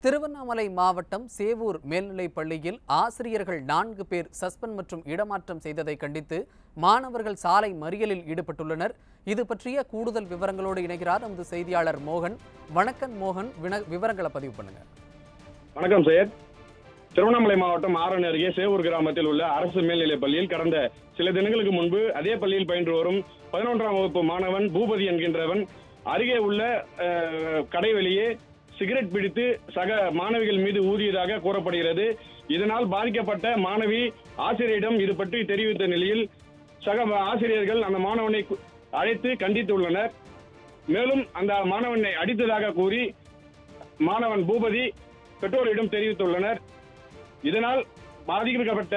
திருவண்ணாமலை மாவட்டம் சேவூர் மேல்நிலைப் பள்ளியில் ஆசிரியர்கள் நான்கு பேர் சஸ்பெண்ட் மற்றும் இடமாற்றம் செய்ததை கண்டித்து மாணவர்கள் சாலை மறியலில் ஈடுபட்டுள்ளனர் இது பற்றிய கூடுதல் விவரங்களோடு இணைகிறார் நமது செய்தியாளர் மோகன் வணக்கம் மோகன் வின- விவரங்களை பதிவு பண்ணுங்க வணக்கம் சையத் திருவண்ணாமலை மாவட்டம் ஆரணி அருகே சேவூர் கிராமத்தில் உள்ள அரசு மேல்நிலைப் பள்ளியில் கடந்த சில தினங்களுக்கு முன்பு அதே பள்ளியில் பயின்று வரும் பதினொன்றாம் வகுப்பு மாணவன் பூபதி என்கின்றவன் அருகே உள்ள அஹ், கடை வெளியே சிகரெட் பிடித்து சக மாணவிகள் மீது ஊதியதாக கூறப்படுகிறது இதனால் பாதிக்கப்பட்ட மாணவி ஆசிரியரிடம் இது பற்றி தெரிவித்த நிலையில் சக ஆசிரியர்கள் அந்த மாணவனை கு- அழைத்து கண்டித்துள்ளனர் மேலும் அந்த மாணவனை அடித்ததாக கூறி மாணவன் பூபதி பெற்றோரிடம் தெரிவித்துள்ளனர் இதனால் பாதிக்கப்பட்ட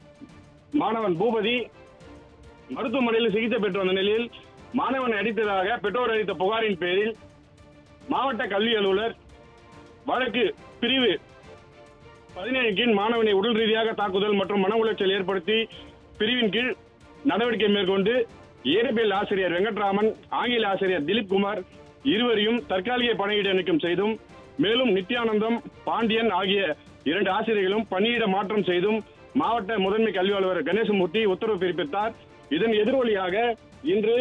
மாணவன் பூபதி மருத்துவமனையில் சிகிச்சை பெற்று வந்த நிலையில் மாணவனை அடித்ததாக பெற்றோர் அளித்த புகாரின் பேரில் மாவட்ட கல்வி அலுவலர் வழக்கு பிரிவு பதினேழு கீழ் மாணவனை உடல் ரீதியாக தாக்குதல் மற்றும் மன உளைச்சல் ஏற்படுத்தி பிரிவின் கீழ் நடவடிக்கை மேற்கொண்டு இயற்பியல் ஆசிரியர் வெங்கட்ராமன் ஆங்கில ஆசிரியர் திலீப் குமார் இருவரையும் தற்காலிக பணியிட நீக்கம் செய்தும் மேலும் நித்யானந்தம் பாண்டியன் ஆகிய இரண்டு ஆசிரியர்களும் பணியிட மாற்றம் செய்தும் மாவட்ட முதன்மை கல்வி அலுவலர் கணேசமூர்த்தி உத்தரவு பிறப்பித்தார் இதன் எதிரொலியாக இன்று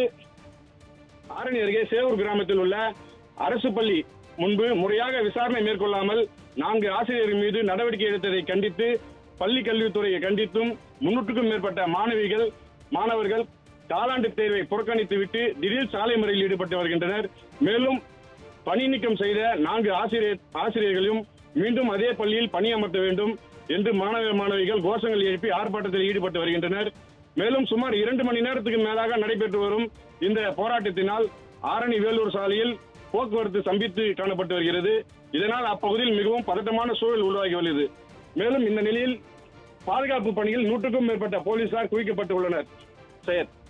ஆரணி அருகே சேவூர் கிராமத்தில் உள்ள அரசு பள்ளி முன்பு முறையாக விசாரணை மேற்கொள்ளாமல் நான்கு ஆசிரியர்கள் மீது நடவடிக்கை எடுத்ததை கண்டித்து பள்ளி கல்வித்துறையை கண்டித்தும் முன்னூற்றுக்கும் மேற்பட்ட மாணவிகள் மாணவர்கள் காலாண்டு தேர்வை புறக்கணித்துவிட்டு திடீர் சாலை மறியலில் ஈடுபட்டு வருகின்றனர் மேலும் பணி நீக்கம் செய்த நான்கு ஆசிரியர் ஆசிரியர்களையும் மீண்டும் அதே பள்ளியில் பணியமர்த்த வேண்டும் என்று மாணவ மாணவிகள் கோஷங்கள் எழுப்பி ஆர்ப்பாட்டத்தில் ஈடுபட்டு வருகின்றனர் மேலும் சுமார் இரண்டு மணி நேரத்துக்கு மேலாக நடைபெற்று வரும் இந்த போராட்டத்தினால் ஆரணி வேலூர் சாலையில் போக்குவரத்து சம்பித்து காணப்பட்டு வருகிறது இதனால் அப்பகுதியில் மிகவும் பதட்டமான சூழல் உருவாகி உள்ளது மேலும் இந்த நிலையில் பாதுகாப்பு பணியில் நூற்றுக்கும் மேற்பட்ட போலீசார் குவிக்கப்பட்டு உள்ளனர் சையத்